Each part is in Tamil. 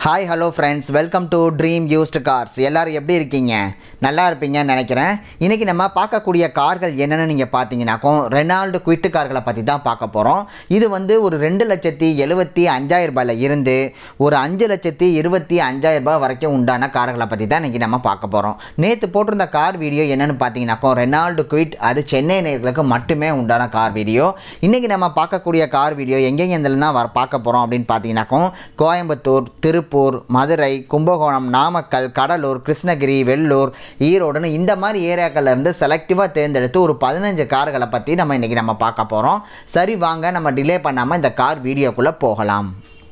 hi hello friends welcome to Dream Used Cars எல்லாரும் எப்படி இருக்கீங்க நல்லா இருப்பீங்கன்னு நினைக்கிறேன் இன்றைக்கி நம்ம பார்க்கக்கூடிய கார்கள் என்னென்னு நீங்கள் பார்த்தீங்கன்னாக்கும் ரெனால்டு குவிட்டு கார்களை பற்றி தான் பார்க்க போகிறோம் இது வந்து ஒரு ரெண்டு லட்சத்தி எழுபத்தி அஞ்சாயிரம் ரூபாயில் இருந்து ஒரு அஞ்சு லட்சத்தி இருபத்தி அஞ்சாயிரம் ரூபாய் வரைக்கும் உண்டான கார்களை பற்றி தான் இன்றைக்கி நம்ம பார்க்க போகிறோம் நேற்று போட்டிருந்த கார் வீடியோ என்னென்னு பார்த்தீங்கன்னாக்கும் ரெனால்டு குவிட் அது சென்னை நேர்களுக்கு மட்டுமே உண்டான கார் வீடியோ இன்றைக்கி நம்ம பார்க்கக்கூடிய கார் வீடியோ எங்கெங்க இருந்தெல்லாம் வர பார்க்க போகிறோம் அப்படின்னு பார்த்தீங்கன்னாக்கும் கோயம்புத்தூர் திருப்பூர் மதுரை கும்பகோணம் நாமக்கல் கடலூர் கிருஷ்ணகிரி வெள்ளூர் ஈரோடுன்னு இந்த மாதிரி ஏரியாக்கள்ல இருந்து செலக்டிவாக தேர்ந்தெடுத்து ஒரு பதினஞ்சு கார்களை பற்றி நம்ம இன்றைக்கி நம்ம பார்க்க போகிறோம் சரி வாங்க நம்ம டிலே பண்ணாமல் இந்த கார் வீடியோக்குள்ளே போகலாம்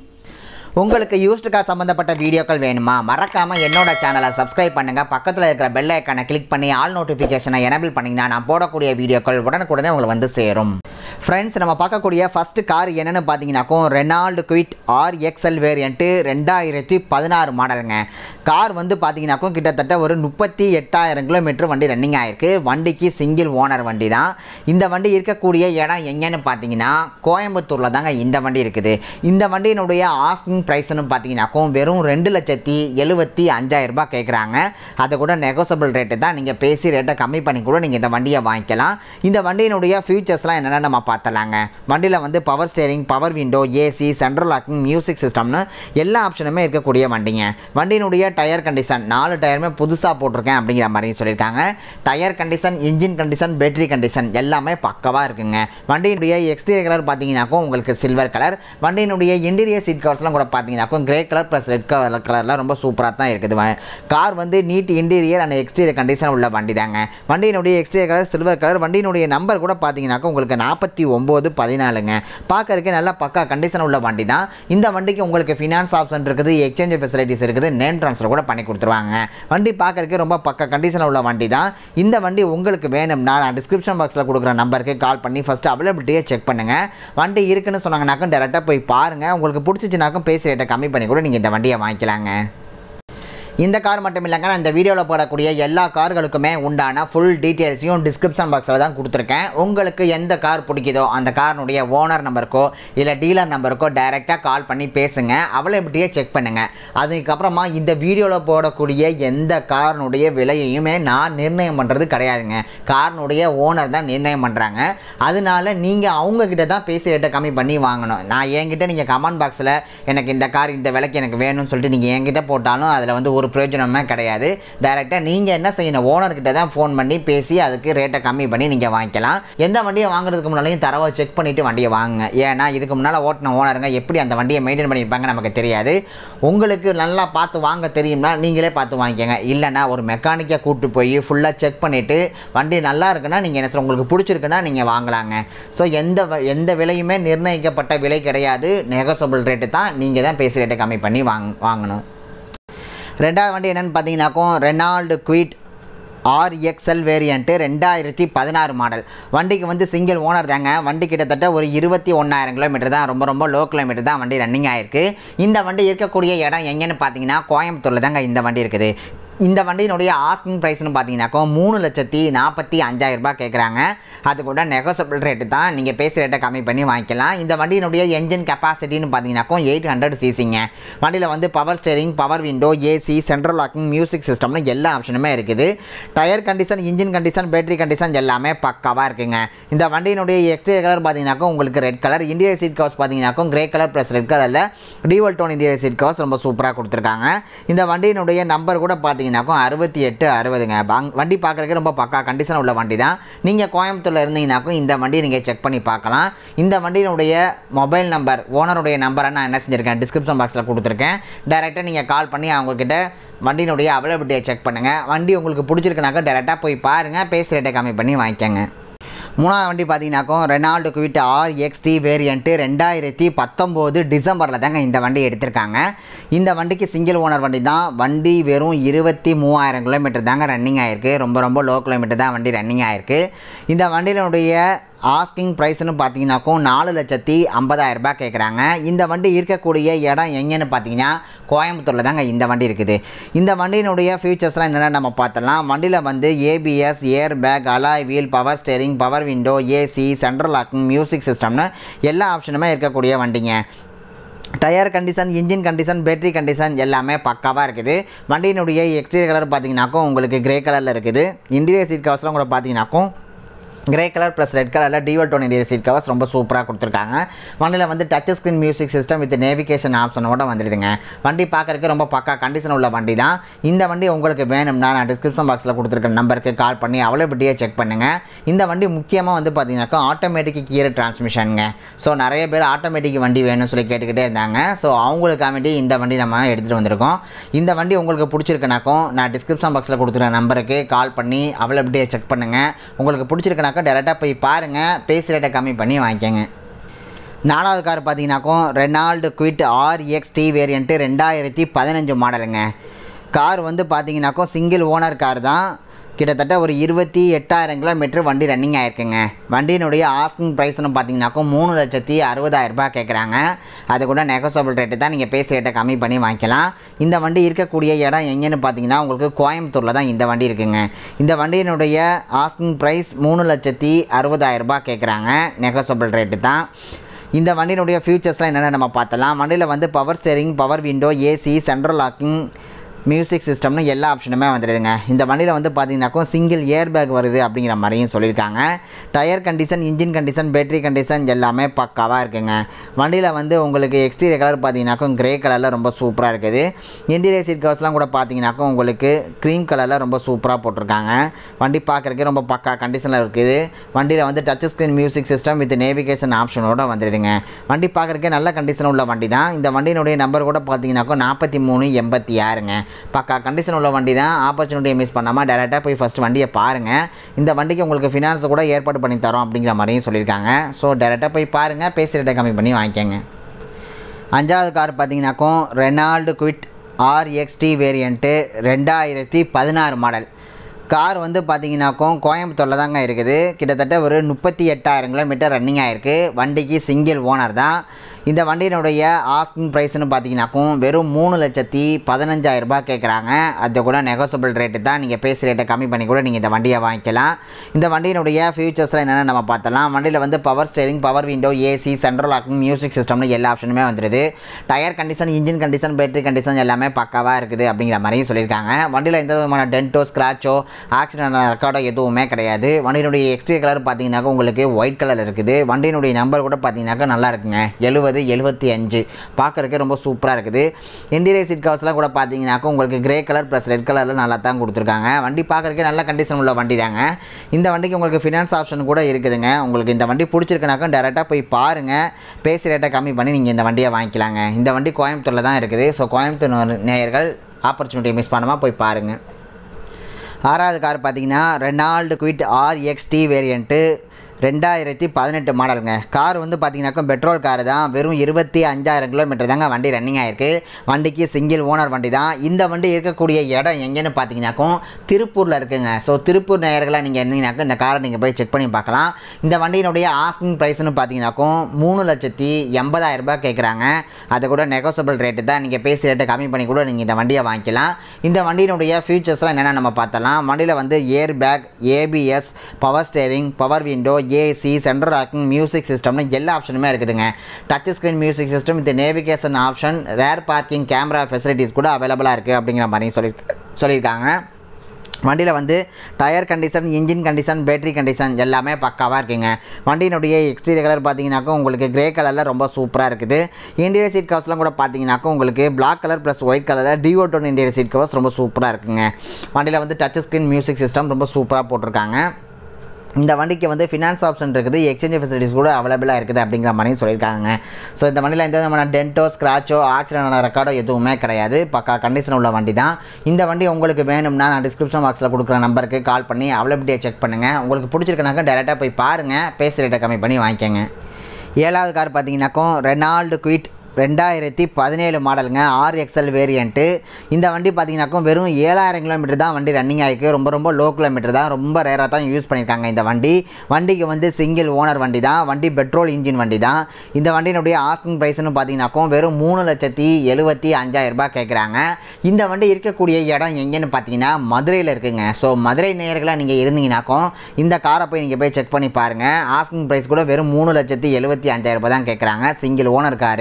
உங்களுக்கு யூஸ்டு கார் சம்மந்தப்பட்ட வீடியோக்கள் வேணுமா மறக்காமல் என்னோட சேனலை சப்ஸ்கிரைப் பண்ணுங்கள் பக்கத்தில் இருக்கிற பெல் ஐக்கானை கிளிக் பண்ணி ஆல் நோட்டிஃபிகேஷனை எனபிள் பண்ணிங்கன்னா நான் போடக்கூடிய வீடியோக்கள் உடனுக்குடனே உங்களுக்கு வந்து சேரும் ஃப்ரெண்ட்ஸ் நம்ம பார்க்கக்கூடிய ஃபஸ்ட்டு கார் என்னென்னு பார்த்தீங்கன்னாக்கும் Renault Kwid R XL variant ரெண்டாயிரத்தி பதினாறு மாடலுங்க கார் வந்து பார்த்தீங்கன்னாக்கும் கிட்டத்தட்ட ஒரு முப்பத்தி எட்டாயிரம் கிலோமீட்டர் வண்டி ரன்னிங் ஆயிருக்கு வண்டிக்கு சிங்கிள் ஓனர் வண்டி தான் இந்த வண்டி இருக்கக்கூடிய இடம் எங்கேன்னு பார்த்தீங்கன்னா கோயம்புத்தூரில் தாங்க இந்த வண்டி இருக்குது இந்த வண்டியினுடைய ஆஸ்கிங் ப்ரைஸ்னு பார்த்தீங்கன்னாக்கும் வெறும் ரெண்டு லட்சத்தி எழுபத்தி அஞ்சாயிரம் ரூபாய் கேட்குறாங்க அதை கூட நெகோசபிள் ரேட்டு தான் நீங்கள் பேசி ரேட்டை கம்மி பண்ணி கூட நீங்கள் இந்த வண்டியை வாங்கிக்கலாம் இந்த வண்டியினுடைய ஃபியூச்சர்ஸ்லாம் என்னென்ன நம்ம பார்த்தலாங்க வண்டியில் வந்து power steering power window AC central locking music சிஸ்டம்னு எல்லா ஆப்ஷனுமே இருக்கக்கூடிய வண்டிங்க வண்டியினுடைய டயர் கண்டிஷன் நாலு டயருமே புதுசாக போட்டிருக்கேன் அப்படிங்கிற மாதிரியும் சொல்லியிருக்காங்க tyre condition engine condition battery condition எல்லாமே பக்கவாக இருக்குங்க வண்டியினுடைய எக்ஸ்டீரியர் கலர் பார்த்தீங்கன்னாக்கும் உங்களுக்கு சில்வர் கலர் வண்டியினுடைய இன்டீரியர் சீட் கவர்ஸ்லாம் கூட பார்த்தீங்கன்னாக்கும் grey colour plus red colour கலரில் ரொம்ப சூப்பராக தான் இருக்குது கார் வந்து neat interior and exterior condition உள்ள வண்டி தாங்க வண்டியினுடைய எக்ஸ்டீரியர் கலர் சில்வர் கலர் வண்டியினுடைய நம்பர் கூட பார்த்தீங்கன்னாக்கும் உங்களுக்கு நாற்பத்தி ஒம்பது பதினாலுங்க பார்க்கறதுக்கு நல்லா பக்கா கண்டிஷன் உள்ள வண்டி தான் இந்த வண்டிக்கு உங்களுக்கு ஃபினான்ஸ் ஆப்ஷன் இருக்குது எக்ஸ்சேஞ்ச் ஃபெசிலிட்டிஸ் இருக்குது நேம் ட்ரான்ஸ்ஃபர் கூட பண்ணி கொடுத்துருவாங்க வண்டி பார்க்கறதுக்கு ரொம்ப பக்கா கண்டிஷன் உள்ள வண்டி தான் இந்த வண்டி உங்களுக்கு வேணும்னா நான் டிஸ்கிரிப்ஷன் பாக்ஸில் கொடுக்குற நம்பருக்கு கால் பண்ணி ஃபஸ்ட்டு அவைலபிலிட்டியை செக் பண்ணுங்கள் வண்டி இருக்குன்னு சொன்னாங்கனாக்கும் டேரெக்டாக போய் பாருங்கள் உங்களுக்கு பிடிச்சிச்சுனாக்கும் பேசி ரேட்டை கம்மி பண்ணி கூட நீங்கள் இந்த வண்டியை வாங்கிக்கலாங்க இந்த கார் மட்டும் இல்லைங்க நான் இந்த வீடியோவில் போடக்கூடிய எல்லா கார்களுக்குமே உண்டான ஃபுல் டீட்டெயில்ஸையும் டிஸ்கிரிப்ஷன் பாக்ஸில் தான் கொடுத்துருக்கேன் உங்களுக்கு எந்த கார் பிடிக்குதோ அந்த காரினுடைய ஓனர் நம்பருக்கோ இல்லை டீலர் நம்பருக்கோ டைரெக்டாக கால் பண்ணி பேசுங்க அவைலபிலிட்டியை செக் பண்ணுங்கள் அதுக்கப்புறமா இந்த வீடியோவில் போடக்கூடிய எந்த காரினுடைய விலையையுமே நான் நிர்ணயம் பண்ணுறது கிடையாதுங்க காரினுடைய ஓனர் தான் நிர்ணயம் பண்ணுறாங்க அதனால நீங்கள் அவங்கக்கிட்ட தான் பேசி ரேட்டை கம்மி பண்ணி வாங்கணும் நான் என்கிட்ட நீங்கள் கமெண்ட் பாக்ஸில் எனக்கு இந்த கார் இந்த விலைக்கு எனக்கு வேணும்னு சொல்லிட்டு நீங்கள் என்கிட்ட போட்டாலும் அதில் வந்து ஒரு பிரயோஜனமே கிடையாது டைரெக்டாக நீங்கள் என்ன செய்யணும் ஓனர்கிட்ட தான் ஃபோன் பண்ணி பேசி அதுக்கு ரேட்டை கம்மி பண்ணி நீங்கள் வாங்கிக்கலாம் எந்த வண்டியை வாங்குறதுக்கு முன்னாலையும் தரவை செக் பண்ணிவிட்டு வண்டியை வாங்குங்க ஏன்னா இதுக்கு முன்னால் ஓட்டின ஓனருங்க எப்படி அந்த வண்டியை மெயின்டைன் பண்ணியிருப்பாங்க நமக்கு தெரியாது உங்களுக்கு நல்லா பார்த்து வாங்க தெரியும்னா நீங்களே பார்த்து வாங்கிக்கோங்க இல்லைனா ஒரு மெக்கானிக்கை கூப்பிட்டு போய் ஃபுல்லாக செக் பண்ணிவிட்டு வண்டி நல்லா இருக்குன்னா நீங்கள் என்ன சொல்ல உங்களுக்கு பிடிச்சிருக்குன்னா நீங்கள் வாங்கலாங்க ஸோ எந்த வ- எந்த விலையுமே நிர்ணயிக்கப்பட்ட விலை கிடையாது நெகசபிள் ரேட்டு தான் நீங்கள் தான் பேசி ரேட்டை கம்மி பண்ணி வாங் வாங்கணும் ரெண்டாவது வண்டி என்னென்னு பார்த்தீங்கன்னாக்கும் ரெனால்டு குவிட் ஆர்எக்ஸ்எல் வேரியண்ட்டு ரெண்டாயிரத்தி பதினாறு மாடல் வண்டிக்கு வந்து சிங்கிள் ஓனர் தாங்க வண்டி கிட்டத்தட்ட ஒரு இருபத்தி ஒன்றாயிரம் கிலோமீட்டர் தான் ரொம்ப ரொம்ப லோ கிலோமீட்டர் தான் வண்டி ரன்னிங் ஆயிருக்கு இந்த வண்டி இருக்கக்கூடிய இடம் எங்கேன்னு பார்த்தீங்கன்னா கோயம்புத்தூரில் தாங்க இந்த வண்டி இருக்குது இந்த வண்டியினுடைய ஆஸ்கிங் ப்ரைஸ்னு பார்த்தீங்கன்னாக்கா மூணு லட்சத்தி நாற்பத்தி அஞ்சாயிரம் ரூபாய் கேட்குறாங்க அது கூட நெகோசபிள் ரேட்டு தான் நீங்கள் பேசி ரேட்டை கம்மி பண்ணி வாங்கிக்கலாம் இந்த வண்டியினுடைய என்ஜின் கெப்பாசிட்டின்னு பார்த்தீங்கன்னாக்கா எயிட் ஹண்ட்ரட் சிசிங்க வண்டியில் வந்து power steering power window AC central locking music சிஸ்டம்னு எல்லா ஆப்ஷனுமே இருக்குது tyre condition engine condition battery condition எல்லாமே பக்காவாக இருக்குங்க இந்த வண்டியினுடைய எக்ஸ்டீரியர் கலர் பார்த்தீங்கன்னாக்கா உங்களுக்கு red colour interior seat covers பார்த்தீங்கன்னாக்கா கிரே கலர் ப்ளஸ் ரெட் கலரில் dual tone interior seat covers ரொம்ப சூப்பராக கொடுத்துருக்காங்க இந்த வண்டியினுடைய நம்பர் கூட பார்த்தீங்கன்னாக்கும் அறுபத்தி எட்டு அறுபதுங்க பாங் வண்டி பார்க்குறதுக்கு ரொம்ப பக்கா கண்டிஷன் உள்ள வண்டி தான் நீங்கள் கோயம்புத்தூரில் இருந்தீங்கன்னாக்கும் இந்த வண்டியை நீங்கள் செக் பண்ணி பார்க்கலாம் இந்த வண்டியினுடைய மொபைல் நம்பர் ஓனருடைய நம்பரை நான் என்ன செஞ்சுருக்கேன் டிஸ்கிரிப்ஷன் பாக்ஸில் கொடுத்துருக்கேன் டைரெக்டாக நீங்கள் கால் பண்ணி அவங்கக்கிட்ட வண்டியினுடைய அவைலபிலிட்டியை செக் பண்ணுங்கள் வண்டி உங்களுக்கு பிடிச்சிருக்குனாக்கா டேரெக்டாக போய் பாருங்கள் பேசி ரேட்டை கம்மி பண்ணி வாங்கிக்கோங்க மூணாவது வண்டி பார்த்தீங்கன்னாக்கும் Renault Kwid R XT variant ரெண்டாயிரத்தி பத்தொம்போது டிசம்பரில் தாங்க இந்த வண்டி எடுத்திருக்காங்க இந்த வண்டிக்கு சிங்கிள் ஓனர் வண்டி தான் வண்டி வெறும் இருபத்தி மூவாயிரம் கிலோமீட்டர் தாங்க ரன்னிங் ஆயிருக்கு ரொம்ப ரொம்ப லோ கிலோமீட்டர் தான் வண்டி ரன்னிங் ஆயிருக்கு இந்த வண்டியினுடைய ஆஸ்கிங் ப்ரைஸ்னு பார்த்தீங்கன்னாக்கும் நாலு லட்சத்தி ஐம்பதாயிரம் ரூபாய் கேட்குறாங்க இந்த வண்டி இருக்கக்கூடிய இடம் எங்கேன்னு பார்த்தீங்கன்னா கோயம்புத்தூரில் தாங்க இந்த வண்டி இருக்குது இந்த வண்டியினுடைய ஃபீச்சர்ஸ்லாம் என்னென்ன நம்ம பார்த்தலாம் வண்டியில் வந்து ABS air bag alloy wheel power steering power window AC central locking music சிஸ்டம்னு எல்லா ஆப்ஷனுமே இருக்கக்கூடிய வண்டிங்க tyre condition engine condition battery condition எல்லாமே பக்காவாக இருக்குது வண்டியினுடைய எக்ஸ்டீரியர் கலர் பார்த்தீங்கன்னாக்கும் உங்களுக்கு கிரே கலரில் இருக்குது இன்டீரியர் சீட் கவர்ஸ்லாம் கூட பார்த்தீங்கன்னாக்கும் கிரே கலர் ப்ளஸ் ரெட் கலரில் dual tone interior seat covers ரொம்ப சூப்பராக கொடுத்துருக்காங்க வண்டியில் வந்து touch screen music system with navigation ஆப்ஷனோட வந்துடுதுங்க வண்டி பார்க்குறதுக்கு ரொம்ப பக்கா கண்டிஷன் உள்ள வண்டி தான் இந்த வண்டி உங்களுக்கு வேணும்னா நான் டிஸ்கிரிப்ஷன் பாக்ஸில் கொடுத்துருக்க நம்பருக்கு கால் பண்ணி அவைலபிலிட்டியை செக் பண்ணுங்கள் இந்த வண்டி முக்கியமாக வந்து பார்த்தீங்கன்னாக்கா ஆட்டோமேட்டிக் கியர் டிரான்ஸ்மிஷனுங்க ஸோ நிறைய பேர் ஆட்டோமேட்டிக் வண்டி வேணும்னு சொல்லி கேட்டுக்கிட்டே இருந்தாங்க ஸோ அவங்களுக்காக வேண்டி இந்த வண்டி நம்ம எடுத்துகிட்டு வந்திருக்கோம் இந்த வண்டி உங்களுக்கு பிடிச்சிருக்குனாக்கும் நான் டிஸ்கிரிப்ஷன் பாக்ஸில் கொடுத்துருக்க நம்பருக்கு கால் பண்ணி அவைலபிலிட்டியை செக் பண்ணுங்கள் உங்களுக்கு பிடிச்சிருக்குனாக்கா டேரெக்டாக போய் பாருங்கள் பேசி ரேட்டை கம்மி பண்ணி வாங்கிக்கோங்க நாலாவது கார் பார்த்தீங்கன்னாக்கும் Renault Kwid RX T variant ரெண்டாயிரத்தி பதினஞ்சு மாடலுங்க கார் வந்து பார்த்தீங்கன்னாக்கும் சிங்கிள் ஓனர் கார் தான் கிட்டத்தட்ட ஒரு இருபத்தி எட்டாயிரம் கிலோமீட்டர் வண்டி ரன்னிங் ஆயிருக்குங்க வண்டியினுடைய ஆஸ்கிங் ப்ரைஸ்னு பார்த்தீங்கன்னாக்கும் மூணு லட்சத்தி அறுபதாயிரம் ரூபாய் கேட்குறாங்க அது கூட நெகோசபிள் ரேட்டு தான் நீங்கள் பேசி ரேட்டை கம்மி பண்ணி வாங்கிக்கலாம் இந்த வண்டி இருக்கக்கூடிய இடம் எங்கேன்னு பார்த்தீங்கன்னா உங்களுக்கு கோயம்புத்தூரில் தான் இந்த வண்டி இருக்குங்க இந்த வண்டியினுடைய ஆஸ்கிங் ப்ரைஸ் மூணு லட்சத்தி அறுபதாயிரம் ரூபாய் கேட்குறாங்க நெகோசபிள் ரேட்டு தான் இந்த வண்டியினுடைய ஃபியூச்சர்ஸ்லாம் என்னென்ன நம்ம பார்த்தலாம் வண்டியில் வந்து power steering power window AC central locking music சிஸ்டம்னு எல்லா ஆப்ஷனுமே வந்துடுதுங்க இந்த வண்டியில் வந்து பார்த்தீங்கன்னாக்கும் சிங்கிள் ஏர் பேக் வருது அப்படிங்கிற மாதிரியும் சொல்லியிருக்காங்க tyre condition engine condition battery condition எல்லாமே பக்காவாக இருக்குங்க வண்டியில் வந்து உங்களுக்கு எக்ஸ்டீரியர் கலர் பார்த்தீங்கன்னாக்கும் கிரே கலரில் ரொம்ப சூப்பராக இருக்குது இன்டீரியர் சீட் கவர்ஸ்லாம் கூட பார்த்தீங்கன்னாக்கும் உங்களுக்கு க்ரீம் கலரில் ரொம்ப சூப்பராக போட்டிருக்காங்க வண்டி பார்க்குறதுக்கே ரொம்ப பக்கா கண்டிஷனில் இருக்குது வண்டியில் வந்து touch screen music system with navigation ஆப்ஷனோட வந்துடுதுங்க வண்டி பார்க்குறதுக்கே நல்ல கண்டிஷன் உள்ள வண்டி தான் இந்த வண்டியினுடைய நம்பர் கூட பார்த்தீங்கன்னாக்கும் நாற்பத்தி மூணு எண்பத்தி ஆறுங்க பக்கா கண்டிஷன் உள்ள வண்டி தான் ஆப்பர்ச்சுனிட்டியை மிஸ் பண்ணாமல் டேரெக்டாக போய் ஃபஸ்ட் வண்டியை பாருங்கள் இந்த வண்டிக்கு உங்களுக்கு ஃபினான்ஸ் கூட ஏற்பாடு பண்ணி தரோம் அப்படிங்கிற மாதிரியும் சொல்லியிருக்காங்க ஸோ டேரெக்டாக போய் பாருங்கள் பேசி ரேட்டை கம்மி பண்ணி வாங்கிக்கோங்க அஞ்சாவது கார் பார்த்தீங்கன்னாக்கும் ரெனால்டு குவிட் ஆர்எக்ஸ்டி வேரியண்ட்டு ரெண்டாயிரத்தி பதினாறு மாடல் கார் வந்து பார்த்தீங்கன்னாக்கும் கோயம்புத்தூரில் தாங்க இருக்குது கிட்டத்தட்ட ஒரு முப்பத்தி எட்டாயிரம் கிலோமீட்டர் ரன்னிங் ஆகிருக்கு வண்டிக்கு சிங்கிள் ஓனர் தான் இந்த வண்டியினுடைய ஆஸ்கிங் ப்ரைஸ்னு பார்த்தீங்கன்னாக்கும் வெறும் மூணு லட்சத்தி பதினஞ்சாயிரம் ரூபாய் கேட்குறாங்க அது கூட நெகோசபிள் ரேட்டு தான் நீங்கள் பேசி ரேட்டை கம்மி பண்ணி கூட நீங்கள் இந்த வண்டியை வாங்கிக்கலாம் இந்த வண்டியினுடைய ஃபியூச்சர்ஸில் என்னென்ன நம்ம பார்த்தலாம் வண்டியில் வந்து power steering power window AC central locking music சிஸ்டம்னு எல்லா ஆப்ஷனுமே வந்துடுது tyre condition engine condition battery condition எல்லாமே பக்காவாக இருக்குது அப்படிங்கிற மாதிரியும் சொல்லியிருக்காங்க வண்டியில் எந்த விதமான டென்ட்டோ ஸ்க்ராச்சோ ஆக்சிடென்ட் ரெக்கார்டோ எதுவுமே கிடையாது வண்டியினுடைய எக்ஸ்ட்ரீ கலர் பார்த்தீங்கன்னாக்கா உங்களுக்கு ஒயிட் கலர் இருக்குது வண்டியினுடைய நம்பர் கூட பார்த்தீங்கன்னாக்கா நல்லா இருக்குங்க எழுபது எழுபத்தி அஞ்சு பார்க்குறதுக்கு ரொம்ப சூப்பராக இருக்குது இன்டீரியர் சீட் கவர்ஸ்லாம் கூட பார்த்தீங்கன்னாக்கா உங்களுக்கு கிரே கலர் ப்ளஸ் ரெட் கலரில் நல்லா தான் கொடுத்துருக்காங்க வண்டி பார்க்குறதுக்கே நல்ல கண்டிஷன் உள்ள வண்டி தாங்க இந்த வண்டிக்கு உங்களுக்கு ஃபினான்ஸ் ஆப்ஷன் கூட இருக்குதுங்க உங்களுக்கு இந்த வண்டி பிடிச்சிருக்குனாக்கா டேரெக்டாக போய் பாருங்கள் பேசி ரேட்டை கம்மி பண்ணி நீங்கள் இந்த வண்டியை வாங்கிக்கலாங்க இந்த வண்டி கோயம்புத்தூரில் தான் இருக்குது ஸோ கோயம்புத்தூர் நேயர்கள் ஆப்பர்ச்சுனிட்டி மிஸ் பண்ணாமல் போய் பாருங்கள் ஆறாவது கார் பார்த்தீங்கன்னா ரெனால்டு குவிட் ஆர்எக்ஸ்டி வேரியண்ட்டு ரெண்டாயிரத்தி பதினெட்டு மாடலுங்க கார் வந்து பார்த்தீங்கன்னாக்கா பெட்ரோல் கார் தான் வெறும் இருபத்தி அஞ்சாயிரம் கிலோமீட்டர் தாங்க வண்டி ரன்னிங் ஆயிருக்கு வண்டிக்கு சிங்கிள் ஓனர் வண்டி தான் இந்த வண்டி இருக்கக்கூடிய இடம் எங்கேன்னு பார்த்தீங்கன்னாக்கும் திருப்பூரில் இருக்குங்க ஸோ திருப்பூர் நேயர்களாக நீங்கள் இருந்தீங்கன்னாக்கா இந்த காரை நீங்கள் போய் செக் பண்ணி பார்க்கலாம் இந்த வண்டியினுடைய ஆஸ்கிங் ப்ரைஸ்னு பார்த்தீங்கன்னாக்கும் மூணு லட்சத்தி எண்பதாயிரம் ரூபாய் கேட்குறாங்க அது கூட நெகோசபிள் ரேட்டு தான் நீங்கள் பேசி ரேட்டை கம்மி பண்ணி கூட நீங்கள் இந்த வண்டியை வாங்கிக்கலாம் இந்த வண்டியினுடைய ஃபியூச்சர்ஸ்லாம் என்னென்ன நம்ம பார்த்தலாம் வண்டியில் வந்து air bag ABS power steering power window AC central locking music சிஸ்டம்னு எல்லா ஆப்ஷனுமே இருக்குதுங்க touch screen music system with navigation option rear parking camera facilities கூட அவைலபிளாக இருக்குது அப்படிங்கிற மாதிரி சொல்லி சொல்லியிருக்காங்க வண்டியில் வந்து tyre condition engine condition battery condition எல்லாமே பக்காவாக இருக்குங்க வண்டியினுடைய எக்ஸ்டீரியர் கலர் பார்த்தீங்கன்னாக்கா உங்களுக்கு கிரே கலரில் ரொம்ப சூப்பராக இருக்குது இன்டீரியர் சீட் கவர்ஸ்லாம் கூட பார்த்தீங்கன்னாக்கா உங்களுக்கு பிளாக் கலர் ப்ளஸ் ஒயிட் கலரில் டிஓட்டோன் இன்டீரியர் சீட் கவர்ஸ் ரொம்ப சூப்பராக இருக்குங்க வண்டியில் வந்து டச் ஸ்க்ரீன் மியூசிக் சிஸ்டம் ரொம்ப சூப்பராக போட்டிருக்காங்க இந்த வண்டிக்கு வந்து ஃபினான்ஸ் ஆப்ஷன் இருக்குது எக்ஸ்சேஞ்ச் ஃபெசிலிட்டிஸ் கூட அவைலபிளாக இருக்குது அப்படிங்கிற மாதிரி சொல்லியிருக்காங்க ஸோ இந்த வண்டியில் எந்த விதமான டென்ட்டோ ஸ்க்ராச்சோ ஆக்சிடென்ட் ரெக்கார்டோ எதுவுமே கிடையாது பக்கா கண்டிஷன் உள்ள வண்டி தான் இந்த வண்டி உங்களுக்கு வேணும்னா நான் டிஸ்கிரிப்ஷன் பாக்ஸில் கொடுக்குற நம்பருக்கு கால் பண்ணி அவைலபிலிட்டியை செக் பண்ணுங்கள் உங்களுக்கு பிடிச்சிருக்குனாக்கா டேரெக்டாக போய் பாருங்கள் பேசி ரேட்டை கம்மி பண்ணி வாங்கிக்கோங்க ஏழாவது கார் பார்த்தீங்கன்னாக்கும் ரெனால்டு குயிட் ரெண்டாயிரத்தி பதினேழு மாடலுங்க ஆர் எக்ஸ்எல் வேரியண்ட்டு இந்த வண்டி பார்த்தீங்கன்னாக்கும் வெறும் ஏழாயிரம் கிலோமீட்டர் தான் வண்டி ரன்னிங் ஆகிருக்கு ரொம்ப ரொம்ப லோ கிலோமீட்டர் தான் ரொம்ப ரேராக தான் யூஸ் பண்ணியிருக்காங்க இந்த வண்டி வண்டிக்கு வந்து சிங்கிள் ஓனர் வண்டி தான் வண்டி பெட்ரோல் இன்ஜின் வண்டி தான் இந்த வண்டியினுடைய ஆஸ்கிங் ப்ரைஸ்னு பார்த்தீங்கன்னாக்கும் வெறும் மூணு லட்சத்தி எழுபத்தி அஞ்சாயிரம் ரூபாய் கேட்குறாங்க இந்த வண்டி இருக்கக்கூடிய இடம் எங்கேன்னு பார்த்தீங்கன்னா மதுரையில் இருக்குங்க ஸோ மதுரை நேயர்களாக நீங்கள் இருந்தீங்கன்னாக்கும் இந்த காரை போய் நீங்கள் போய் செக் பண்ணி பாருங்கள் ஆஸ்கிங் ப்ரைஸ் கூட வெறும் மூணு லட்சத்தி எழுபத்தி அஞ்சாயிரம் ரூபாய் தான் கேட்குறாங்க சிங்கிள் ஓனர் காரு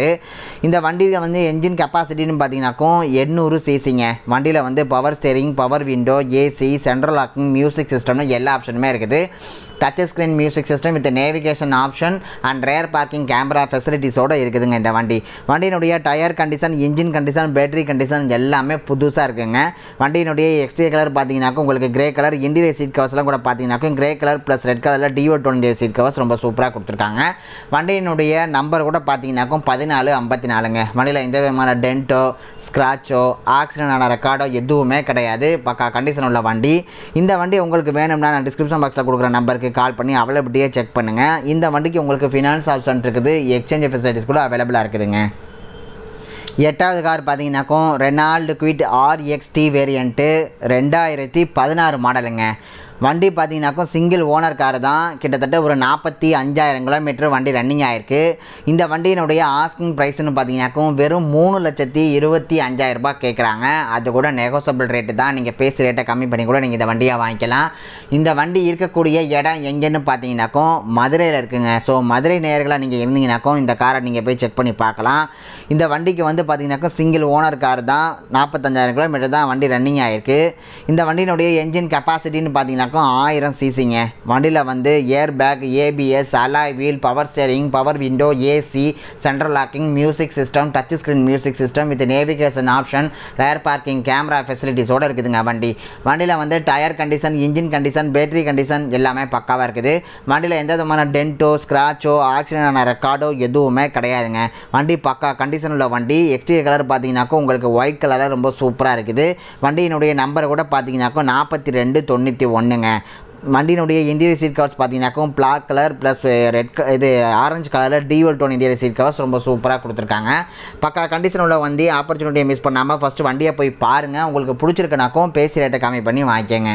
இந்த வண்டியில் வந்து என்ஜின் கெப்பாசிட்டின்னு பார்த்தீங்கன்னாக்கும் எண்ணூறு சிசிங்க வண்டியில் வந்து power steering power window AC central locking music சிஸ்டம்னு எல்லா ஆப்ஷனுமே இருக்குது touch screen music system with navigation option and rear parking camera ஃபெசிலிட்டிஸோடு இருக்குதுங்க இந்த வண்டி வண்டியினுடைய tyre condition engine condition battery condition எல்லாமே புதுசாக இருக்குங்க வண்டியினுடைய எக்ஸ்ட்ரீ கலர் பார்த்தீங்கன்னாக்கும் உங்களுக்கு கிரே கலர் இன்டீரியர் சீட் கவர்ஸ்லாம் கூட பார்த்தீங்கன்னாக்கும் கிரே கலர் ப்ளஸ் ரெட் கலரில் டிஓ டுவெண்ட்டி சீட் கவர்ஸ் ரொம்ப சூப்பராக கொடுத்துருக்காங்க வண்டியினுடைய நம்பர் கூட பார்த்தீங்கன்னாக்கும் பதினாலு ஐம்பத்தி நாலுங்க வண்டியில் எந்த விதமான டென்ட்டோ ஸ்க்ராச்சோ ஆக்சிடென்ட் ஆன ரெக்கார்டோ எதுவுமே கிடையாது பக்கா கண்டிஷன் உள்ள வண்டி இந்த வண்டி உங்களுக்கு வேணும்னா நான் டிஸ்கிரிப்ஷன் பாக்ஸில் கொடுக்குற நம்பருக்கு கால் பண்ணி அவைலபிலிட்டியை செக் பண்ணுங்கள் இந்த வண்டிக்கு உங்களுக்கு ஃபினான்ஸ் ஆப்ஷன் இருக்குது எக்ஸ்சேஞ்ச் ஃபெசிலிட்டிஸ் கூட அவைலபிளாக இருக்குதுங்க எட்டாவது கார் பார்த்தீங்கன்னாக்கும் ரெனால்டு குவிட் ஆர்எக்ஸ்டி வேரியண்ட்டு ரெண்டாயிரத்தி பதினாறு மாடலுங்க வண்டி பார்த்தீங்கன்னாக்கும் சிங்கிள் ஓனர் கார் தான் கிட்டத்தட்ட ஒரு நாற்பத்தி அஞ்சாயிரம் கிலோமீட்டர் வண்டி ரன்னிங் ஆயிருக்கு இந்த வண்டியினுடைய ஆஸ்கிங் ப்ரைஸ்னு பார்த்தீங்கன்னாக்கும் வெறும் மூணு லட்சத்தி இருபத்தி அஞ்சாயிரம் ரூபாய் கேட்குறாங்க அது கூட நெகோசபிள் ரேட்டு தான் நீங்கள் பேசி ரேட்டை கம்மி பண்ணி கூட நீங்கள் இந்த வண்டியை வாங்கிக்கலாம் இந்த வண்டி இருக்கக்கூடிய இடம் எங்கேன்னு பார்த்தீங்கன்னாக்கும் மதுரையில் இருக்குங்க ஸோ மதுரை நேர்களாக நீங்கள் இருந்தீங்கன்னாக்கும் இந்த காரை நீங்கள் போய் செக் பண்ணி பார்க்கலாம் இந்த வண்டிக்கு வந்து பார்த்தீங்கன்னாக்கும் சிங்கிள் ஓனர் கார் தான் நாற்பத்தஞ்சாயிரம் கிலோமீட்டர் தான் வண்டி ரன்னிங் ஆயிருக்கு இந்த வண்டியினுடைய என்ஜின் கெப்பாசிட்டின்னு பார்த்தீங்கன்னாக்கும் ஆயிரம் சிசிங்க வண்டியில் வந்து air bag ABS alloy wheel power steering power window AC central locking music system touch screen music system with navigation option rear parking camera ஃபெசிலிட்டிஸோடு இருக்குதுங்க வண்டி வண்டியில் வந்து tyre condition engine condition battery condition எல்லாமே பக்காவாக இருக்குது வண்டியில் எந்த விதமான டென்ட்டோ ஸ்க்ராச்சோ ஆக்சிடென்ட் ஆன ரெக்கார்டோ எதுவுமே கிடையாதுங்க வண்டி பக்கா கண்டிஷன் உள்ள வண்டி எக்ஸ்டீரியர் கலர் பார்த்தீங்கன்னாக்கும் உங்களுக்கு ஒயிட் கலரில் ரொம்ப சூப்பராக இருக்குது வண்டியினுடைய நம்பர் கூட பார்த்தீங்கன்னாக்கும் நாற்பத்தி ரெண்டு தொண்ணூற்றி ஒன்றுங்க வண்டியினுடைய இன்டீரியர் சீட் கவர்ஸ் பார்த்தீங்கன்னாக்கும் பிளாக் கலர் ப்ளஸ் ரெட் இது ஆரஞ்சு கலரில் dual tone interior seat covers ரொம்ப சூப்பராக கொடுத்துருக்காங்க பக்கா கண்டிஷன் உள்ள வண்டி ஆப்பர்ச்சுனிட்டியை மிஸ் பண்ணாமல் ஃபஸ்ட்டு வண்டியை போய் பாருங்கள் உங்களுக்கு பிடிச்சிருக்குனாக்கும் பேசி ரேட்டை கம்மி பண்ணி வாங்கிக்கோங்க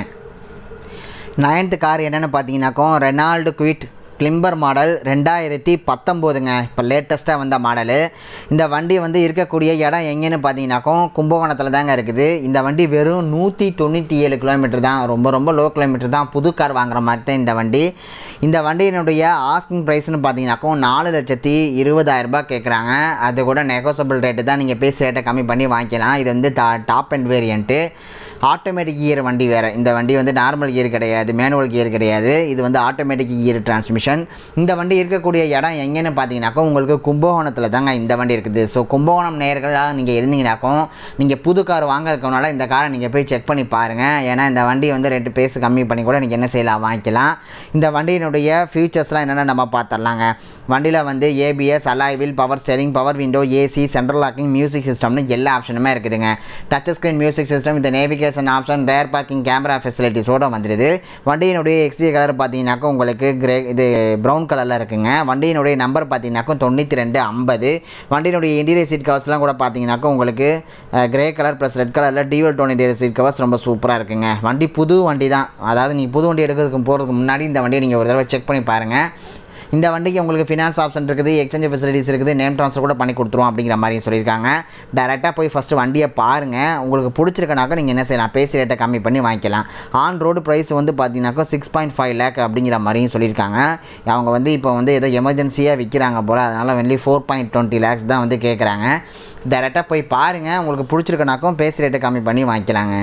நைன்த்து கார் என்னென்னு பார்த்தீங்கன்னாக்கும் ரெனால்டு குவிட் கிளிம்பர் மாடல் ரெண்டாயிரத்தி பத்தொம்போதுங்க இப்போ லேட்டஸ்ட்டாக வந்த மாடலு இந்த வண்டி வந்து இருக்கக்கூடிய இடம் எங்கேன்னு பார்த்தீங்கன்னாக்கும் கும்பகோணத்தில் தாங்க இருக்குது இந்த வண்டி வெறும் நூற்றி தொண்ணூற்றி ஏழு கிலோமீட்டர் தான் ரொம்ப ரொம்ப லோ கிலோமீட்டர் தான் புது கார் வாங்குற மாதிரி தான் இந்த வண்டி இந்த வண்டியினுடைய ஆஸ்கிங் ப்ரைஸ்னு பார்த்தீங்கன்னாக்கும் நாலு லட்சத்தி இருபதாயிரரூபா கேட்குறாங்க அது கூட நெகோசபிள் ரேட்டு தான் நீங்கள் பேசி ரேட்டை கம்மி பண்ணி வாங்கிக்கலாம் இது வந்து டா top end variant automatic gear வண்டி வேறு இந்த வண்டி வந்து நார்மல் கியர் கிடையாது மேனுவல் கியர் கிடையாது இது வந்து ஆட்டோமேட்டிக் கியர் டிரான்ஸ்மிஷன் இந்த வண்டி இருக்கக்கூடிய இடம் எங்கேன்னு பார்த்தீங்கன்னாக்கா உங்களுக்கு கும்பகோணத்தில் தாங்க இந்த வண்டி இருக்குது ஸோ கும்பகோணம் நேர்களாக நீங்கள் இருந்தீங்கனாக்கும் நீங்கள் புது கார் வாங்குறதுக்குனால இந்த காரை நீங்கள் போய் செக் பண்ணி பாருங்கள் ஏன்னா இந்த வண்டி வந்து ரேட்டு பேஸு கம்மி பண்ணி கூட நீங்கள் என்ன செய்யலாம் வாங்கிக்கலாம் இந்த வண்டியினுடைய ஃபியூச்சர்ஸ்லாம் என்னென்ன நம்ம பார்த்துடலாங்க வண்டியில் வந்து ABS alloy wheel power steering power window AC central locking music சிஸ்டம்னு எல்லா ஆப்ஷனுமே இருக்குதுங்க டச் ஸ்க்ரீன் மியூசிக் சிஸ்டம் இந்த navigation option rear parking camera ஃபெசிலிட்டிஸோடு வந்துடுது வண்டியினுடைய எக்ஸ்டி கலர் பார்த்தீங்கன்னாக்கா உங்களுக்கு கிரே இது ப்ரௌன் கலரில் இருக்குங்க வண்டியினுடைய நம்பர் பார்த்தீங்கன்னாக்கா தொண்ணூற்றி ரெண்டு ஐம்பது வண்டியினுடைய இன்டீரியர் சீட் கவர்ஸ்லாம் கூட பார்த்தீங்கன்னாக்கா உங்களுக்கு கிரே கலர் ப்ளஸ் ரெட் கலரில் dual tone interior seat covers ரொம்ப சூப்பராக இருக்குங்க வண்டி புது வண்டி தான் அதாவது நீங்கள் புது வண்டி எடுக்கிறதுக்கு போகிறதுக்கு முன்னாடி இந்த வண்டியை நீங்கள் ஒரு தடவை செக் பண்ணி பாருங்கள் இந்த வண்டிக்கு உங்களுக்கு ஃபினான்ஸ் ஆப்ஷன் இருக்குது எக்ஸ்சேஞ்ச் ஃபெசிலிட்டிஸ் இருக்குது நேம் ட்ரான்ஸ்ஃபர் கூட பண்ணி கொடுத்துருவோம் அப்படிங்கிற மாதிரியும் சொல்லியிருக்காங்க டேரெக்டாக போய் ஃபஸ்ட்டு வண்டியை பாருங்கள் உங்களுக்கு பிடிச்சிருக்கனாக்கா நீங்கள் என்ன செய்யலாம் பேசி ரேட்டை கம்மி பண்ணி வாங்கிக்கலாம் ஆன் ரோடு ப்ரைஸ் வந்து பார்த்தீங்கன்னாக்கா சிக்ஸ் பாயிண்ட் ஃபைவ் லேக் அப்படிங்கிற மாதிரியும் சொல்லியிருக்காங்க அவங்க வந்து இப்போ வந்து ஏதோ எமர்ஜென்சியாக விற்கிறாங்க போல் அதனால் வென்லி ஃபோர் பாயிண்ட் டுவெண்ட்டி லேக்ஸ் தான் வந்து கேட்குறாங்க டேரெக்டாக போய் பாருங்கள் உங்களுக்கு பிடிச்சிருக்கனாக்கும் பேசி ரேட்டை கம்மி பண்ணி வாங்கிக்கலாங்க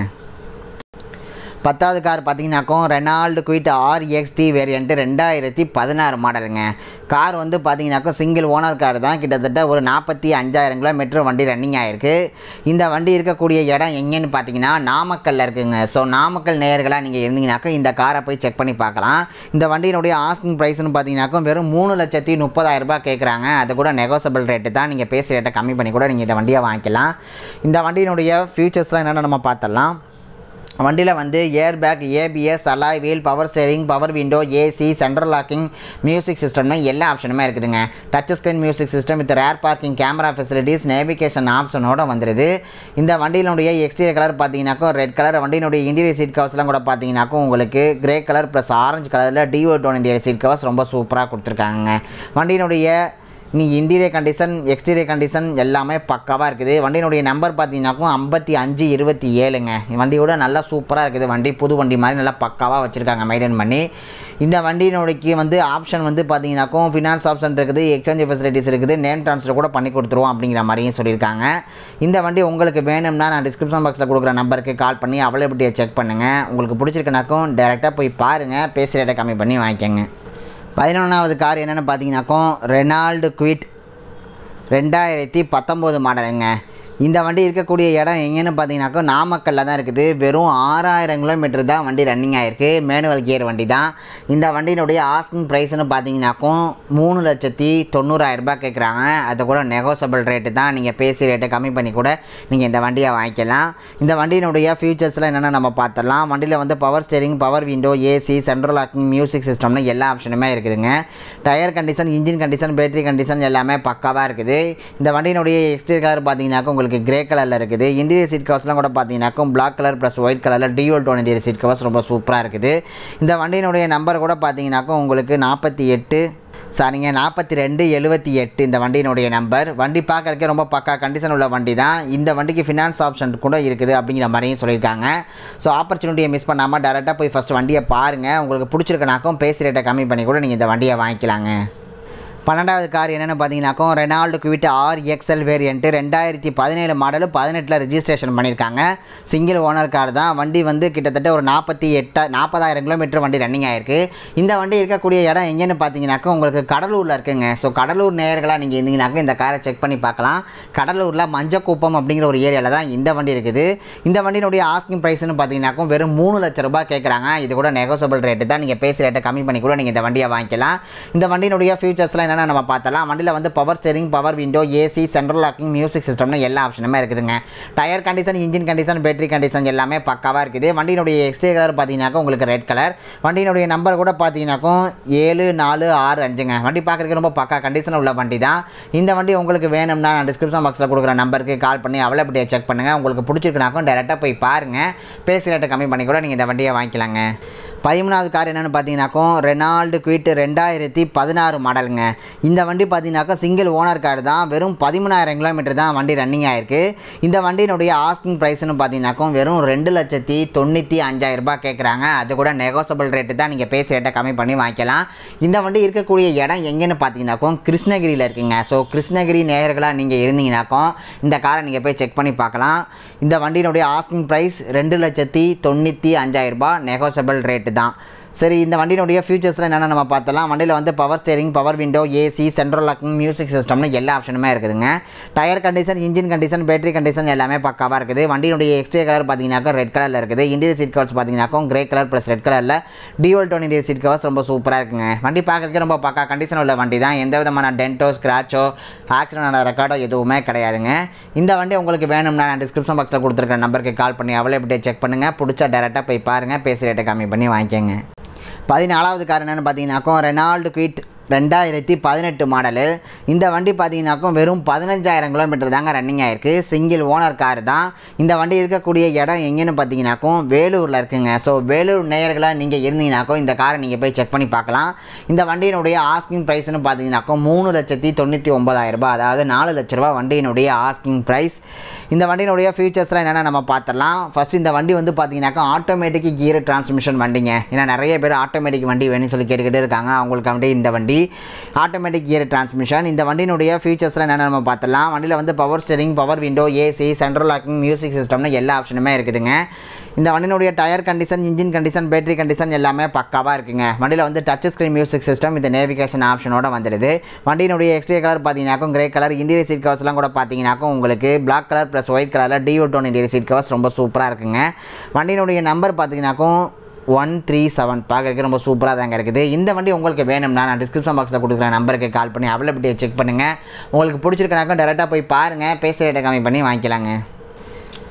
பத்தாவது கார் பார்த்தீங்கன்னாக்கும் ரெனால்டு குயிட் ஆர்எக்ஸ்டி வேரியண்ட்டு ரெண்டாயிரத்தி பதினாறு மாடலுங்க கார் வந்து பார்த்தீங்கன்னாக்கும் சிங்கிள் ஓனர் கார் தான் கிட்டத்தட்ட ஒரு நாற்பத்தி அஞ்சாயிரம் கிலோமீட்டர் வண்டி ரன்னிங் ஆகிருக்கு இந்த வண்டி இருக்கக்கூடிய இடம் எங்கேன்னு பார்த்தீங்கன்னா நாமக்கல்ல இருக்குங்க ஸோ நாமக்கல் நேயர்களாக நீங்கள் இருந்தீங்கன்னாக்கா இந்த காரை போய் செக் பண்ணி பார்க்கலாம் இந்த வண்டியினுடைய ஆஸ்கிங் ப்ரைஸ்னு பார்த்தீங்கன்னாக்கும் வெறும் மூணு லட்சத்தி முப்பதாயிரம் ரூபாய் கேட்குறாங்க அது கூட நெகோசபிள் ரேட்டு தான் நீங்கள் பேசி ரேட்டை கம்மி பண்ணி கூட நீங்கள் இந்த வண்டியை வாங்கிக்கலாம் இந்த வண்டியினுடைய ஃபியூச்சர்ஸ்லாம் என்னென்னு நம்ம பார்த்துடலாம் வண்டியில் வந்து air bag ABS alloy wheel power steering power window AC central locking music சிஸ்டம்னு எல்லா ஆப்ஷனுமே இருக்குதுங்க touch screen music system with rear parking camera facilities navigation ஆப்ஷனோட வந்துடுது இந்த வண்டியினுடைய எக்ஸ்டீரியர் கலர் பார்த்தீங்கன்னாக்கும் ரெட் கலர் வண்டியினுடைய இன்டீரியர் சீட் கவர்ஸ்லாம் கூட பார்த்தீங்கன்னாக்கும் உங்களுக்கு கிரே கலர் ப்ளஸ் ஆரஞ்சு கலரில் duo tone interior seat covers ரொம்ப சூப்பராக கொடுத்துருக்காங்க வண்டியினுடைய நீ இன்டீரியர் கண்டிஷன் எக்ஸ்டீரியர் கண்டிஷன் எல்லாமே பக்காவாக இருக்குது வண்டியினுடைய நம்பர் பார்த்தீங்கன்னாக்கும் ஐம்பத்தி அஞ்சு இருபத்தி ஏழுங்க வண்டியோட நல்லா சூப்பராக இருக்குது வண்டி புது வண்டி மாதிரி நல்லா பக்காவாக வச்சுருக்காங்க மெயின்டைன் பண்ணி இந்த வண்டியினுடைய வந்து ஆப்ஷன் வந்து பார்த்தீங்கன்னாக்கும் ஃபினான்ஸ் ஆப்ஷன் இருக்குது எக்ஸ்சேஞ்ச் ஃபெசிலிட்டிஸ் இருக்குது நேம் ட்ரான்ஸ்ஃபர் கூட பண்ணி கொடுத்துருவோம் அப்படிங்கிற மாதிரியும் சொல்லியிருக்காங்க இந்த வண்டி உங்களுக்கு வேணும்னா நான் டிஸ்கிரிப்ஷன் பாக்ஸில் கொடுக்குற நம்பருக்கு கால் பண்ணி அவைலபிலிட்டியை செக் பண்ணுங்கள் உங்களுக்கு பிடிச்சிருக்குனாக்கும் டேரெக்டாக போய் பாருங்கள் பேசி ரேட்டை கம்மி பண்ணி வாங்கிக்கோங்க பதினொன்றாவது கார் என்னென்னு பார்த்தீங்கன்னாக்கும் ரெனால்டு குவிட் ரெண்டாயிரத்தி பத்தொம்போது மாடலுங்க இந்த வண்டி இருக்கக்கூடிய இடம் எங்கேன்னு பார்த்தீங்கன்னாக்கா நாமக்கல்லில் தான் இருக்குது வெறும் ஆறாயிரம் கிலோமீட்டர் தான் வண்டி ரன்னிங் ஆகிருக்கு மேனுவல் கியர் வண்டி தான் இந்த வண்டியினுடைய ஆஸ்கிங் ப்ரைஸ்னு பார்த்தீங்கன்னாக்கும் மூணு லட்சத்தி தொண்ணூறாயிரம் ரூபாய் கேட்குறாங்க அது கூட நெகோசபிள் ரேட்டு தான் நீங்கள் பேசி ரேட்டை கம்மி பண்ணி கூட நீங்கள் இந்த வண்டியை வாங்கிக்கலாம் இந்த வண்டியினுடைய ஃபியூச்சர்ஸில் என்னென்ன நம்ம பார்த்துடலாம் வண்டியில் வந்து power steering power window AC central locking music சிஸ்டம்னு எல்லா ஆப்ஷனுமே இருக்குதுங்க tyre condition engine condition battery condition எல்லாமே பக்காவாக இருக்குது இந்த வண்டியினுடைய எக்ஸ்டீரியர் கலர் பார்த்தீங்கன்னாக்கா உங்களுக்கு கிரே கலரில் இருக்குது இன்டீரியர் சீட் கவர்ஸ்லாம் கூட பார்த்தீங்கன்னாக்கும் பிளாக் கலர் ப்ளஸ் ஒயிட் கலரில் dual tone interior seat covers ரொம்ப சூப்பராக இருக்குது இந்த வண்டியினுடைய நம்பர் கூட பார்த்தீங்கன்னாக்கும் உங்களுக்கு நாற்பத்தி எட்டு சாரிங்க நாற்பத்தி ரெண்டு எழுபத்தி எட்டு இந்த வண்டியினுடைய நம்பர் வண்டி பார்க்குறக்கே ரொம்ப பக்கா கண்டிஷன் உள்ள வண்டி தான் இந்த வண்டிக்கு ஃபினான்ஸ் ஆப்ஷன் கூட இருக்குது அப்படிங்கிற மாதிரியும் சொல்லியிருக்காங்க ஸோ ஆப்பர்ச்சுனிட்டியை மிஸ் பண்ணாமல் டேரெக்டாக போய் ஃபஸ்ட் வண்டியை பாருங்கள் உங்களுக்கு பிடிச்சிருக்கனாக்கும் பேசி ரேட்டை கம்மி பண்ணி கூட நீங்கள் இந்த வண்டியை வாங்கிக்கலாங்க பன்னெண்டாவது கார் என்னென்னு பார்த்தீங்கன்னாக்கும் Renault Kwid R XL variant ரெண்டாயிரத்தி பதினேழு மாடலு பதினெட்டில் ரெஜிஸ்ட்ரேஷன் பண்ணியிருக்காங்க சிங்கிள் ஓனர் கார் தான் வண்டி வந்து கிட்டத்தட்ட ஒரு நாற்பத்தி எட்டா நாற்பதாயிரம் கிலோமீட்டர் வண்டி ரன்னிங் ஆயிருக்கு இந்த வண்டி இருக்கக்கூடிய இடம் எங்கேன்னு பார்த்தீங்கன்னாக்கா உங்களுக்கு கடலூரில் இருக்குங்க ஸோ கடலூர் நேயர்களாக நீங்கள் இருந்தீங்கன்னாக்கா இந்த காரை செக் பண்ணி பார்க்கலாம் கடலூரில் மஞ்சக்குப்பம் அப்படிங்கிற ஒரு ஏரியாவில் தான் இந்த வண்டி இருக்குது இந்த வண்டியினுடைய ஆஸ்கிங் ப்ரைஸ்னு பார்த்தீங்கன்னாக்கும் வெறும் மூணு லட்ச ரூபாய் கேட்குறாங்க இது கூட நெகோசபிள் ரேட்டு தான் நீங்கள் பேசி ரேட்டை கம்மி பண்ணி கூட நீங்கள் இந்த வண்டியை வாங்கிக்கலாம் இந்த வண்டியினுடைய ஃபியூச்சர்ஸ்லாம் என்னென்ன நம்ம பார்த்தலாம் வண்டியில் வந்து power steering power window AC central locking music சிஸ்டம்னு எல்லா ஆப்ஷனுமே இருக்குதுங்க tyre condition engine condition battery condition எல்லாமே பக்காவாக இருக்குது வண்டியினுடைய எக்ஸ்டீரியர் கலர் பார்த்தீங்கன்னாக்கா உங்களுக்கு ரெட் கலர் வண்டியினுடைய நம்பர் கூட பார்த்தீங்கன்னாக்கும் ஏழு நாலு ஆறு அஞ்சுங்க வண்டி பார்க்குறதுக்கு ரொம்ப பக்கா கண்டிஷன் உள்ள வண்டி தான் இந்த வண்டி உங்களுக்கு வேணும்னா நான் டிஸ்கிரிப்ஷன் பாக்ஸில் கொடுக்குற நம்பருக்கு கால் பண்ணி அவைலபிலிட்டியை செக் பண்ணுங்கள் உங்களுக்கு பிடிச்சிருக்குனாக்கும் டேரெக்டாக போய் பாருங்கள் பேசி ரேட்டை கம்மி பண்ணி கூட நீங்கள் இந்த வண்டியை வாங்கிக்கலாங்க பதிமூணாவது கார் என்னென்னு பார்த்தீங்கன்னாக்கும் ரெனால்டு குவிட் ரெண்டாயிரத்தி பதினாறு மாடலுங்க இந்த வண்டி பார்த்தீங்கன்னாக்கா சிங்கிள் ஓனர் கார் தான் வெறும் பதிமூணாயிரம் கிலோமீட்டர் தான் வண்டி ரன்னிங் ஆயிருக்கு இந்த வண்டியினுடைய ஆஸ்கிங் ப்ரைஸ்னு பார்த்தீங்கன்னாக்கும் வெறும் ரெண்டு லட்சத்தி தொண்ணூற்றி அஞ்சாயிரம் ரூபாய் கேட்குறாங்க அது கூட நெகோசபிள் ரேட்டு தான் நீங்கள் பேசி ரேட்டை கம்மி பண்ணி வாங்கிக்கலாம் இந்த வண்டி இருக்கக்கூடிய இடம் எங்கேன்னு பார்த்தீங்கன்னாக்கும் கிருஷ்ணகிரியில் இருக்குங்க ஸோ கிருஷ்ணகிரி நேயர்களாக நீங்கள் இருந்தீங்கன்னாக்கும் இந்த காரை நீங்கள் போய் செக் பண்ணி பார்க்கலாம் இந்த வண்டியினுடைய ஆஸ்கிங் ப்ரைஸ் ரெண்டு லட்சத்தி தொண்ணூற்றி அஞ்சாயிரம் ரூபாய் நெகோசபிள் ரேட்டு தான் சரி இந்த வண்டியினுடைய ஃபியூச்சர்ஸில் என்னென்ன நம்ம பார்த்தலாம் வண்டியில் வந்து power steering power window AC central locking music சிஸ்டம்னு எல்லா ஆப்ஷனுமே இருக்குதுங்க tyre condition engine condition battery condition எல்லாமே பக்காவாக இருக்குது வண்டியினுடைய எக்ஸ்ட்ரா கலர் பார்த்தீங்கன்னாக்கா ரெட் கலரில் இருக்குது இன்டீரியர் சீட் கவர்ஸ் பார்த்தீங்கன்னாக்கும் கிரே கலர் ப்ளஸ் ரெட் கலரில் dual tone interior seat covers ரொம்ப சூப்பராக இருக்குங்க வண்டி பார்க்கறதுக்கு ரொம்ப பக்கா கண்டிஷன் உள்ள வண்டி தான் எந்த விதமான டென்ட்டோ ஸ்க்ராச்சோ ஆக்சிடென்ட் ரெக்கார்டோ எதுவுமே கிடையாதுங்க இந்த வண்டி உங்களுக்கு வேணும்னா நான் டிஸ்கிரிப்ஷன் பாக்ஸில் கொடுத்துருக்க நம்பருக்கு கால் பண்ணி அவைலபிலிட்டியை செக் பண்ணுங்கள் பிடிச்சா டேரெக்டாக போய் பாருங்கள் பேசி ரேட்டை கம்மி பண்ணி வாங்கிக்கோங்க பதினாலாவது கார் என்னென்னு பார்த்தீங்கன்னாக்கும் ரெனால்டு குவிட் ரெண்டாயிரத்தி பதினெட்டு மாடலு இந்த வண்டி பார்த்தீங்கன்னாக்கும் வெறும் பதினஞ்சாயிரம் கிலோமீட்டர் தாங்க ரன்னிங் ஆயிருக்கு சிங்கிள் ஓனர் கார் தான் இந்த வண்டி இருக்கக்கூடிய இடம் எங்கேன்னு பார்த்தீங்கன்னாக்கும் வேலூரில் இருக்குங்க ஸோ வேலூர் நேயர்களாக நீங்கள் இருந்தீங்கன்னாக்கும் இந்த காரை நீங்கள் போய் செக் பண்ணி பார்க்கலாம் இந்த வண்டியினுடைய ஆஸ்கிங் ப்ரைஸ்னு பார்த்தீங்கன்னாக்கும் மூணு லட்சத்தி தொண்ணூற்றி ஒம்பதாயிரம் ரூபாய் அதாவது நாலு லட்ச ரூபா வண்டியினுடைய ஆஸ்கிங் ப்ரைஸ் இந்த வண்டியினுடைய ஃபியூச்சர்ஸ்லாம் என்னென்ன நம்ம பார்த்துடலாம் ஃபஸ்ட் இந்த வண்டி வந்து பார்த்தீங்கன்னாக்கா ஆட்டோமேட்டிக் கியர் டிரான்ஸ்மிஷன் வண்டிங்க ஏன்னா நிறைய பேர் ஆட்டோமேட்டிக் வண்டி வேணும்னு சொல்லி கேட்டுக்கிட்டே இருக்காங்க அவங்களுக்கு வண்டி இந்த வண்டி ஆட்டோமேட்டிக் கியர் டிரான்ஸ்மிஷன் இந்த வண்டியினுடைய ஃபியூச்சர்ஸில் என்னென்ன நம்ம பார்த்தலாம் வண்டியில் வந்து power steering power window AC central locking music சிஸ்டம்னு எல்லா ஆப்ஷனுமே இருக்குதுங்க இந்த வண்டியினுடைய tyre condition engine condition battery condition எல்லாமே பக்காவாக இருக்குங்க வண்டியில் வந்து டச் ஸ்க்ரீன் மியூசிக் சிஸ்டம் இந்த நேவிகேஷன் ஆப்ஷனோட வந்துடுது வண்டியினுடைய எக்ஸ்ட்ரா கலர் பார்த்தீங்கன்னாக்கும் கிரே கலர் இன்டீரியர் சீட் கவர்ஸ்லாம் கூட பார்த்தீங்கன்னாக்கும் உங்களுக்கு பிளாக் கலர் ப்ளஸ் ஒயிட் கலரில் duo tone interior seat covers ரொம்ப சூப்பராக இருக்குங்க வண்டியினுடைய நம்பர் பார்த்தீங்கன்னாக்கும் ஒன் த்ரீ செவன் பார்க்குறதுக்கு ரொம்ப சூப்பராக தாங்க இருக்குது இந்த வண்டி உங்களுக்கு வேணும்னா நான் டிஸ்கிரிப்ஷன் பாக்ஸில் கொடுக்குற நம்பருக்கு கால் பண்ணி அவைலபிலிட்டியை செக் பண்ணுங்கள் உங்களுக்கு பிடிச்சிருக்கனாக்கும் டேரெக்டாக போய் பாருங்கள் பேச ரேட்டை கம்மி பண்ணி வாங்கிக்கலாங்க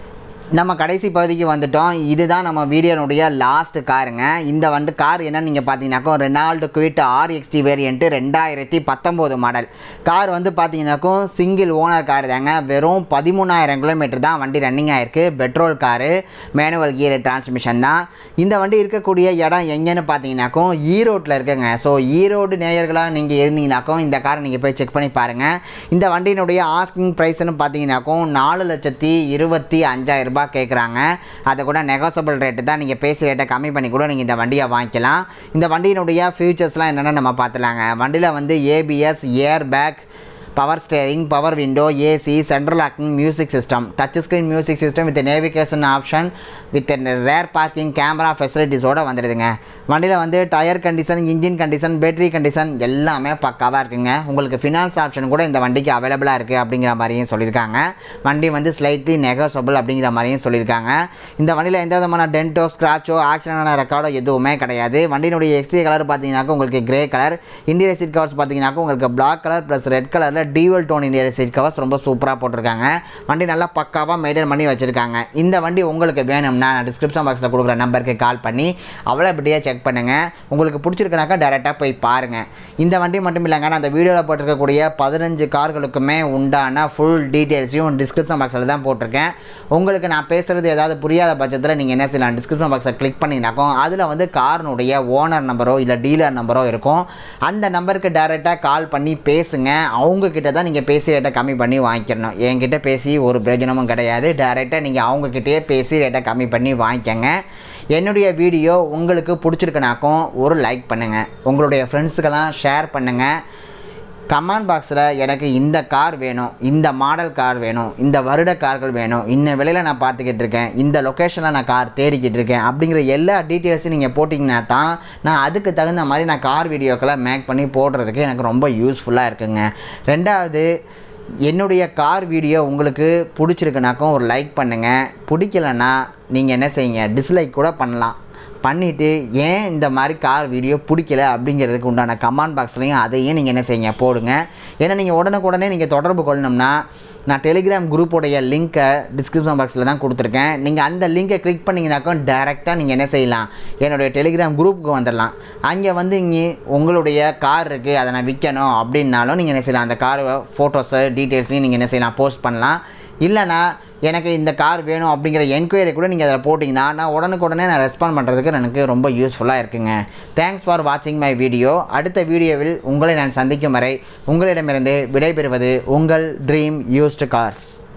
நம்ம கடைசி பகுதிக்கு வந்துட்டோம் இதுதான் நம்ம வீடியோனுடைய லாஸ்ட் காருங்க இந்த வந்து கார் என்னன்னு நீங்கள் பார்த்தீங்கன்னாக்கோ ரெனால்டு குவிட் ஆர்எக்ஸ்டி வேரியண்ட்டு ரெண்டாயிரத்தி பத்தொம்போது மாடல் கார் வந்து பார்த்தீங்கன்னாக்கோ சிங்கிள் ஓனர் கார் தாங்க வெறும் பதிமூணாயிரம் கிலோமீட்டர் தான் வண்டி ரன்னிங் ஆயிருக்கு petrol car manual gear transmission தான் இந்த வண்டி இருக்கக்கூடிய இடம் எங்கேன்னு பார்த்தீங்கன்னாக்கோ ஈரோட்டில் இருக்குங்க ஸோ ஈரோடு நேயர்களாக நீங்கள் இருந்தீங்கன்னாக்கோ இந்த காரை நீங்கள் போய் செக் பண்ணி பாருங்கள் இந்த வண்டியினுடைய ஆஸ்கிங் ப்ரைஸ்னு பார்த்தீங்கன்னாக்கோ நாலு லட்சத்தி இருபத்தி அஞ்சாயிரம் ரூபாய் கேட்குறாங்க அதை கூட நெகோசபிள் ரேட்டு தான் நீங்கள் பேசி ரேட்டை கம்மி பண்ணி கூட நீங்கள் இந்த வண்டியை வாங்கிக்கலாம் இந்த வண்டியினுடைய ஃபியூச்சர்ஸ்லாம் என்னென்னு நம்ம பார்த்துலாங்க வண்டியில் வந்து ABS air bag power steering power window AC central locking music system touch screen music system with navigation option with rear parking camera ஃபெசிலிட்டிஸோடு வந்துடுதுங்க வண்டியில் வந்து tyre condition engine condition battery condition எல்லாமே பக்காவாக இருக்குங்க உங்களுக்கு ஃபினான்ஸ் ஆப்ஷன் கூட இந்த வண்டிக்கு அவைலபிளாக இருக்குது அப்படிங்கிற மாதிரியும் சொல்லியிருக்காங்க வண்டி வந்து ஸ்லைட்லி நெகோசபிள் அப்படிங்கிற மாதிரியும் சொல்லியிருக்காங்க இந்த வண்டியில் எந்த விதமான டென்ட்டோ ஸ்க்ராச்சோ ஆக்சிடென்டான ரெக்கார்டோ எதுவுமே கிடையாது வண்டியினுடைய எக்ஸ்ட்ரீ கலர் பார்த்தீங்கன்னாக்கா உங்களுக்கு grey colour interior seat covers பார்த்தீங்கன்னாக்கா உங்களுக்கு பிளாக் கலர் ப்ளஸ் ரெட் கலரில் dual tone interior seat covers ரொம்ப சூப்பராக போட்டிருக்காங்க வண்டி நல்லா பக்காவாக மெயின்டைன் பண்ணி வச்சுருக்காங்க இந்த வண்டி உங்களுக்கு வேணும்னா நான் டிஸ்கிரிப்ஷன் பாக்ஸில் கொடுக்குற நம்பருக்கு கால் பண்ணி அவைலபிலிட்டியாக செக் பண்ணுங்கள் உங்களுக்கு பிடிச்சிருக்குனாக்கா டேரெக்டாக போய் பாருங்கள் இந்த வண்டி மட்டும் இல்லைங்க நான் அந்த வீடியோவில் போட்டிருக்கக்கூடிய பதினஞ்சு கார்களுக்குமே உண்டான ஃபுல் டீட்டெயில்ஸையும் டிஸ்கிரிப்ஷன் பாக்ஸில் தான் போட்டிருக்கேன் உங்களுக்கு நான் பேசுகிறது ஏதாவது புரியாத பட்சத்தில் நீங்கள் என்ன செய்யலாம் டிஸ்கிரிப்ஷன் பாக்ஸை கிளிக் பண்ணிங்கனாக்கும் அதில் வந்து காரினுடைய ஓனர் நம்பரோ இல்லை டீலர் நம்பரோ இருக்கும் அந்த நம்பருக்கு டேரெக்டாக கால் பண்ணி பேசுங்க அவங்க கிட்ட தான் நீங்கள் பேசி ரேட்டை கம்மி பண்ணி வாங்கிக்கணும் என்கிட்ட பேசி ஒரு பிரயோஜனமும் கிடையாது டேரெக்டாக நீங்கள் அவங்கக்கிட்டேயே பேசி ரேட்டை கம்மி பண்ணி வாங்கிக்கங்க என்னுடைய வீடியோ உங்களுக்கு பிடிச்சிருக்குனாக்கும் ஒரு லைக் பண்ணுங்கள் உங்களுடைய ஃப்ரெண்ட்ஸுக்கெல்லாம் ஷேர் பண்ணுங்கள் கமெண்ட் பாக்ஸில் எனக்கு இந்த கார் வேணும் இந்த மாடல் கார் வேணும் இந்த வருட கார்கள் வேணும் இந்த விலையில் நான் பார்த்துக்கிட்டு இருக்கேன் இந்த லொக்கேஷனில் நான் கார் தேடிக்கிட்டு இருக்கேன் அப்படிங்கிற எல்லா டீட்டெயில்ஸும் நீங்கள் போட்டிங்கன்னா தான் நான் அதுக்கு தகுந்த மாதிரி நான் கார் வீடியோக்களை மேக் பண்ணி போடுறதுக்கு எனக்கு ரொம்ப யூஸ்ஃபுல்லாக இருக்குங்க ரெண்டாவது என்னுடைய கார் வீடியோ உங்களுக்கு பிடிச்சிருக்குனாக்கும் ஒரு லைக் பண்ணுங்கள் பிடிக்கலன்னா நீங்கள் என்ன செய்யுங்க டிஸ்லைக் கூட பண்ணலாம் பண்ணிவிட்டு ஏன் இந்த மாதிரி கார் வீடியோ பிடிக்கல அப்படிங்கிறதுக்கு உண்டான கமெண்ட் பாக்ஸ்லையும் அதையும் நீங்கள் என்ன செய்யுங்க போடுங்க ஏன்னா நீங்கள் உடனுக்குடனே நீங்கள் தொடர்பு கொள்ளணும்னா நான் டெலிகிராம் குரூப்போடைய லிங்க்கை டிஸ்கிரிப்ஷன் பாக்ஸில் தான் கொடுத்துருக்கேன் நீங்கள் அந்த லிங்கை கிளிக் பண்ணிங்கனாக்கும் டேரெக்டாக நீங்கள் என்ன செய்யலாம் என்னுடைய டெலிகிராம் குரூப்புக்கு வந்துடலாம் அங்கே வந்து இங்கே உங்களுடைய கார் இருக்குது அதை நான் விற்கணும் அப்படின்னாலும் நீங்கள் என்ன செய்யலாம் அந்த கார் ஃபோட்டோஸு டீட்டெயில்ஸையும் நீங்கள் என்ன செய்யலாம் போஸ்ட் பண்ணலாம் இல்லைனா எனக்கு இந்த கார் வேணும் அப்படிங்கிற என்கொயரி கூட நீங்கள் அதில் போட்டிங்கன்னா நான் உடனுக்குடனே நான் ரெஸ்பாண்ட் பண்ணுறதுக்கு எனக்கு ரொம்ப யூஸ்ஃபுல்லாக இருக்குங்க தேங்க்ஸ் ஃபார் வாட்சிங் மை வீடியோ அடுத்த வீடியோவில் உங்களை நான் சந்திக்கும் வரை உங்களிடமிருந்து விடைபெறுவது உங்கள் ட்ரீம் யூஸ்டு கார்ஸ்